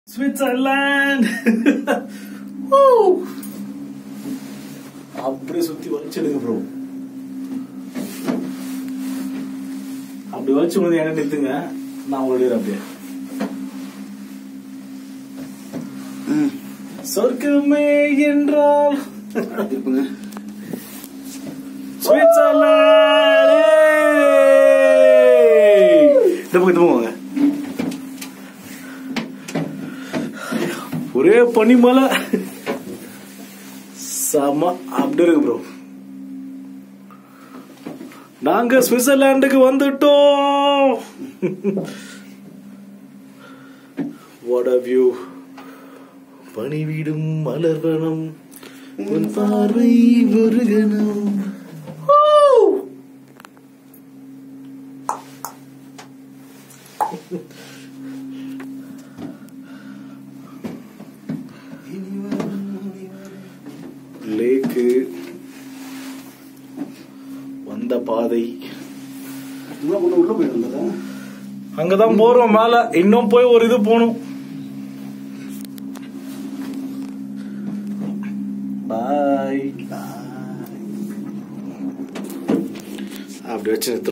Switzerland Woo! அப்படியே சுத்தி வலிச்சிடுங்க bro அப்படி வலிச்சு வந்து என்ன நிறுத்துங்க நான் உங்களுடைய அப்படியே சொர்க்கமே என்றால் இருப்புங்க ஸ்விட்சர்லாந்து இந்த பக்கம் இந்த பக்கம் வாங்க ஒரே பனிமலை செம அப்படி இருக்கு ப்ரோ நாங்க சுவிட்சர்லாண்டுக்கு வந்துட்டோம் வாட் ஆர் வியூ பணிவிடும் மலர்வனம் உன் பார்வை ஒரு கணம் Woo! லேக்கு வந்த பாதை உள்ள உள்ள உள்ள போயிட்டு வந்ததா அங்கதான் போறோம் மேல இன்னும் போய் ஒரு இது போகணும் பாய் அப்படி வச்சு நிறுத்து.